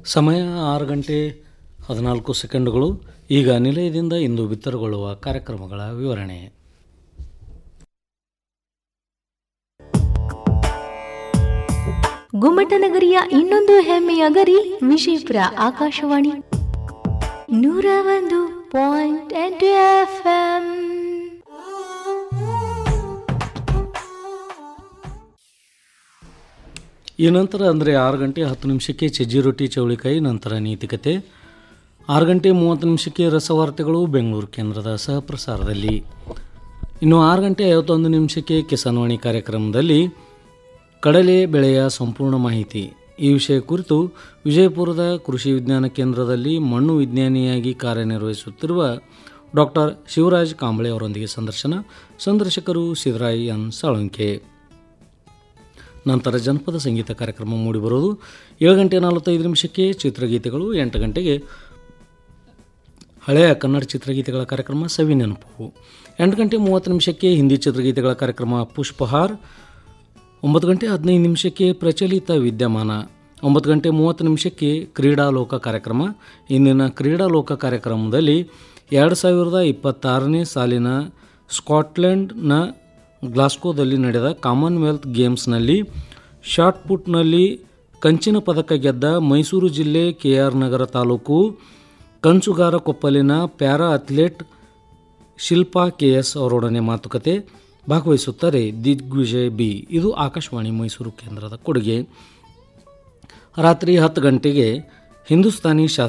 ಸಮಯ ಆರು ಗಂಟೆ ಹದಿನಾಲ್ಕು ಸೆಕೆಂಡುಗಳು ಈಗ ನಿಲಯದಿಂದ ಇಂದು ಬಿತ್ತರಗೊಳ್ಳುವ ಕಾರ್ಯಕ್ರಮಗಳ ವಿವರಣೆ ಗುಮ್ಮಟನಗರಿಯ ಇನ್ನೊಂದು ಹೆಮ್ಮೆಯ ಗರಿ ವಿಜಯಪುರ ಆಕಾಶವಾಣಿ ನೂರ ಒಂದು ಪಾಯಿಂಟ್ ಎಂಟು ಎಫ್ಎಂ ಈ ನಂತರ ಅಂದರೆ ಆರು ಗಂಟೆ ಹತ್ತು ನಿಮಿಷಕ್ಕೆ ಸಜ್ಜಿ ರೊಟ್ಟಿ ಚೌಳಿಕಾಯಿ ನಂತರ ನೀತಿಕತೆ ಆರು ಗಂಟೆ ಮೂವತ್ತು ನಿಮಿಷಕ್ಕೆ ರಸವಾರ್ತೆಗಳು ಬೆಂಗಳೂರು ಕೇಂದ್ರದ ಸಹಪ್ರಸಾರದಲ್ಲಿ ಇನ್ನು ಆರು ಗಂಟೆ ಐವತ್ತೊಂದು ನಿಮಿಷಕ್ಕೆ ಕಿಸಾನ್ವಾಣಿ ಕಾರ್ಯಕ್ರಮದಲ್ಲಿ ಕಡಲೆ ಬೆಳೆಯ ಸಂಪೂರ್ಣ ಮಾಹಿತಿ ಈ ವಿಷಯ ಕುರಿತು ವಿಜಯಪುರದ ಕೃಷಿ ವಿಜ್ಞಾನ ಕೇಂದ್ರದಲ್ಲಿ ಮಣ್ಣು ವಿಜ್ಞಾನಿಯಾಗಿ ಕಾರ್ಯನಿರ್ವಹಿಸುತ್ತಿರುವ ಡಾಕ್ಟರ್ ಶಿವರಾಜ್ ಕಾಂಬಳೆ ಅವರೊಂದಿಗೆ ಸಂದರ್ಶನ ಸಂದರ್ಶಕರು ಸಿದ್ದರಾಯಿ ಎನ್ ಸಾಳುಂಕೆ ನಂತರ ಜನಪದ ಸಂಗೀತ ಕಾರ್ಯಕ್ರಮ ಮೂಡಿಬರೋದು ಏಳು ಗಂಟೆ ನಲವತ್ತೈದು ನಿಮಿಷಕ್ಕೆ ಚಿತ್ರಗೀತೆಗಳು ಎಂಟು ಗಂಟೆಗೆ ಹಳೆಯ ಕನ್ನಡ ಚಿತ್ರಗೀತೆಗಳ ಕಾರ್ಯಕ್ರಮ ಸವಿ ನೆನಪು ಎಂಟು ಗಂಟೆ ಮೂವತ್ತು ನಿಮಿಷಕ್ಕೆ ಹಿಂದಿ ಚಿತ್ರಗೀತೆಗಳ ಕಾರ್ಯಕ್ರಮ ಪುಷ್ಪಹಾರ್ ಒಂಬತ್ತು ಗಂಟೆ ಹದಿನೈದು ನಿಮಿಷಕ್ಕೆ ಪ್ರಚಲಿತ ವಿದ್ಯಮಾನ ಒಂಬತ್ತು ಗಂಟೆ ಮೂವತ್ತು ನಿಮಿಷಕ್ಕೆ ಕ್ರೀಡಾಲೋಕ ಕಾರ್ಯಕ್ರಮ ಇಂದಿನ ಕ್ರೀಡಾಲೋಕ ಕಾರ್ಯಕ್ರಮದಲ್ಲಿ ಎರಡು ಸಾವಿರದ ಇಪ್ಪತ್ತಾರನೇ ಸಾಲಿನ ಸ್ಕಾಟ್ಲೆಂಡ್ನ ಗ್ಲಾಸ್ಕೋದಲ್ಲಿ ನಡೆದ ಕಾಮನ್ವೆಲ್ತ್ ಗೇಮ್ಸ್ನಲ್ಲಿ ಶಾರ್ಟ್ ಪುಟ್ನಲ್ಲಿ ಕಂಚಿನ ಪದಕ ಗೆದ್ದ ಮೈಸೂರು ಜಿಲ್ಲೆ ಕೆ ಆರ್ ನಗರ ತಾಲೂಕು ಕಂಚುಗಾರ ಕೊಪ್ಪಲಿನ para athlete Shilpa K S ಅವರೊಡನೆ ಮಾತುಕತೆ ಭಾಗವಹಿಸುತ್ತಾರೆ ದಿಗ್ವಿಜಯ್ ಬಿ ಇದು ಆಕಾಶವಾಣಿ ಮೈಸೂರು ಕೇಂದ್ರದ ಕೊಡುಗೆ ರಾತ್ರಿ ಹತ್ತು ಗಂಟೆಗೆ ಹಿಂದೂಸ್ತಾನಿ ಶಾಸ್ತ್ರ